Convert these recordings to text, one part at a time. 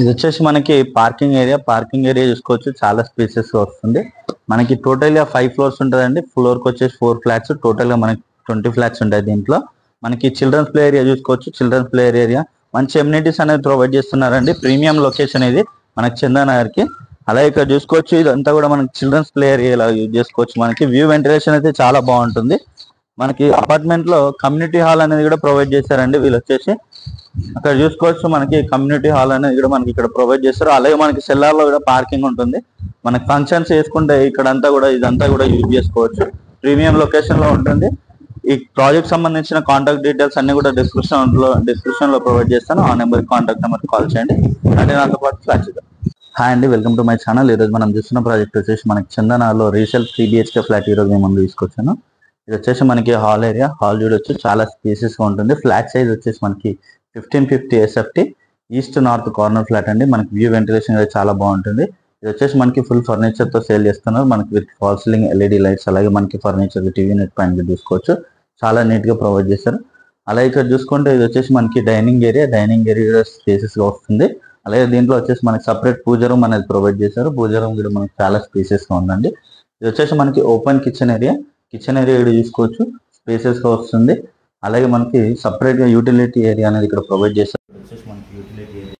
ఇది వచ్చేసి మనకి పార్కింగ్ ఏరియా పార్కింగ్ ఏరియా చూసుకోవచ్చు చాలా స్పేసెస్ వస్తుంది మనకి టోటల్ గా ఫైవ్ ఫ్లోర్స్ ఉంటుందండి ఫ్లోర్ కి వచ్చేసి ఫోర్ ఫ్లాట్స్ టోటల్ గా మనకి ట్వంటీ ఫ్లాట్స్ ఉంటాయి దీంట్లో మనకి చిల్డ్రన్స్ ప్లే ఏరియా చూసుకోవచ్చు చిల్డ్రన్స్ ప్లే ఏరియా మంచి ఎమ్యూనిటీస్ అనేది ప్రొవైడ్ చేస్తున్నారండి ప్రీమియం లొకేషన్ ఇది మనకి చందానగర్ కి అలాగే ఇక్కడ చూసుకోవచ్చు ఇదంతా కూడా మనకి చిల్డ్రన్స్ ప్లే ఏరియా యూజ్ చేసుకోవచ్చు మనకి వ్యూ వెంటిలేషన్ అయితే చాలా బాగుంటుంది మనకి అపార్ట్మెంట్ లో కమ్యూనిటీ హాల్ అనేది కూడా ప్రొవైడ్ చేశారండి వీళ్ళు వచ్చేసి అక్కడ చూసుకోవచ్చు మనకి కమ్యూనిటీ హాల్ అనేది కూడా మనకి ఇక్కడ ప్రొవైడ్ చేస్తారు అలాగే మనకి సెల్లార్ లో కూడా పార్కింగ్ ఉంటుంది మనకి ఫంక్షన్స్ చేసుకుంటే ఇక్కడ అంతా కూడా ఇదంతా కూడా యూజ్ చేసుకోవచ్చు ప్రీమియం లొకేషన్ లో ఉంటుంది ఈ ప్రాజెక్ట్ సంబంధించిన కాంటాక్ట్ డీటెయిల్స్ అన్ని కూడా డిస్క్రిప్షన్ లో డిస్క్రిప్షన్ లో ప్రొవైడ్ చేస్తాను ఆ నెంబర్ కాంటాక్ట్ నెంబర్ కాల్ చేయండి అంటే నాతో పాటు ఫ్లాట్ చేద్దాం హాయ్ అండి వెల్కమ్ టు మై ఛానల్ ఈ రోజు మనం చూస్తున్న ప్రాజెక్ట్ వచ్చేసి మనకి చందనాలో రీసేల్ త్రీ బిహెచ్కే ఫ్లాట్ ఈ రోజు మేము ముందు తీసుకొచ్చాను ఇది వచ్చేసి మనకి హాల్ ఏరియా హాల్ చూడొచ్చు చాలా స్పేసెస్ గా ఉంటుంది ఫ్లాట్ సైజ్ వచ్చేసి మనకి fifteen fifty SFT east north corner flat అండి మనకి వ్యూ వెంటిలేషన్ అయితే చాలా బాగుంటుంది ఇది వచ్చేసి మనకి ఫుల్ ఫర్నిచర్ తో సేల్ చేస్తున్నారు మనకి with fall ceiling LED lights అలాగే మనకి ఫర్నిచర్ టీవీ నెట్ పాయింట్ చూసుకోవచ్చు చాలా నీట్ గా ప్రొవైడ్ చేశారు అలాగే ఇక్కడ చూసుకుంటే ఇది వచ్చేసి మనకి dining area dining area spaces గా వస్తుంది అలాగే దీంట్లో వచ్చేసి మనకి సపరేట్ పూజ రూమ్ అనేది ప్రొవైడ్ చేశారు పూజ రూమ్ కూడా మనకి చాలా స్పేసెస్ గా ఉందండి ఇది వచ్చేసి మనకి open kitchen area kitchen area ఇక్కడ చూసుకోవచ్చు స్పేసెస్ గా వస్తుంది అలాగే మనకి సపరేట్ గా యూటిలిటీ ఏరియా అనేది ఇక్కడ ప్రొవైడ్ చేశారు ఇది వచ్చేసి మనకి యూటిలిటీ ఏరియా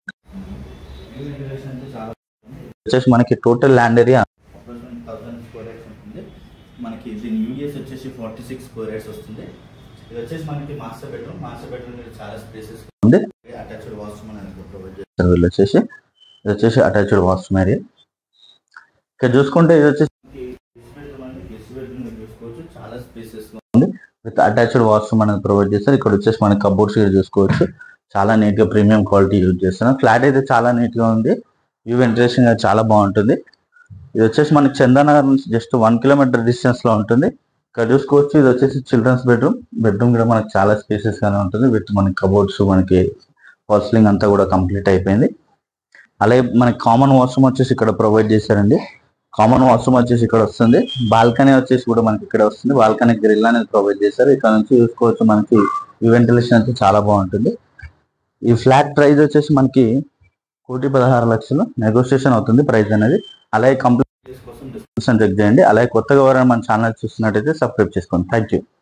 వచ్చేసి మనకి total land area thousand square yards ఉంటుంది మనకి దీని యూడిఎస్ వచ్చేసి ఫార్టీ సిక్స్ స్క్వేర్ యార్డ్స్ వస్తుంది ఇది వచ్చేసి మనకి మాస్టర్ బెడ్రూమ్ మాస్టర్ బెడ్రూమ్ చాలా స్పేసెస్ ఉంది అటాచ్డ్ వాష్రూమ్ అనేది ప్రొవైడ్ చేస్తారు వీళ్ళు వచ్చేసి ఇది వచ్చేసి అటాచ్డ్ వాష్రూమ్ ఏరియా ఇక్కడ చూసుకుంటే ఇది వచ్చేసి చూసుకోవచ్చు చాలా స్పేసెస్ ఉంది విత్ అటాచ్డ్ వాష్రూమ్ అనేది ప్రొవైడ్ చేస్తారు ఇక్కడ వచ్చేసి మన కబోర్డ్స్ కూడా చూసుకోవచ్చు చాలా నీట్ గా ప్రీమియం క్వాలిటీ యూజ్ చేస్తున్నాం ఫ్లాట్ అయితే చాలా నీట్ గా ఉంది వ్యూ వెంటిలేషన్ చాలా బాగుంటుంది ఇది వచ్చేసి మనకి చందానగర్ నుంచి జస్ట్ వన్ కిలోమీటర్ డిస్టెన్స్ లో ఉంటుంది ఇక్కడ చూసుకోవచ్చు ఇది వచ్చేసి చిల్డ్రన్స్ బెడ్రూమ్ బెడ్రూమ్ కూడా మనకి చాలా స్పేసెస్ గానే ఉంటుంది విత్ మనకి కబోర్డ్స్ మనకి ఫాల్స్లింగ్ అంతా కూడా కంప్లీట్ అయిపోయింది అలాగే మనకి కామన్ వాష్రూమ్ వచ్చేసి ఇక్కడ ప్రొవైడ్ చేశారండి కామన్ వాష్రూమ్ వచ్చేసి ఇక్కడ వస్తుంది బాల్కనీ వచ్చేసి కూడా మనకి ఇక్కడ వస్తుంది బాల్కనీ గ్రిల్ అనేది ప్రొవైడ్ చేశారు ఇక్కడ నుంచి చూసుకోవచ్చు మనకి ఈ వెంటిలేషన్ అయితే చాలా బాగుంటుంది ఈ ఫ్లాట్ ప్రైస్ వచ్చేసి మనకి కోటి పదహారు లక్షలు నెగోషియేషన్ అవుతుంది ప్రైస్ అనేది అలాగే కంప్లీట్ కోసం డిస్క్రిప్షన్ చెక్ చేయండి అలాగే కొత్తగా ఎవరైనా మన ఛానల్ చూస్తున్నట్టయితే సబ్స్క్రైబ్ చేసుకోండి థ్యాంక్ యూ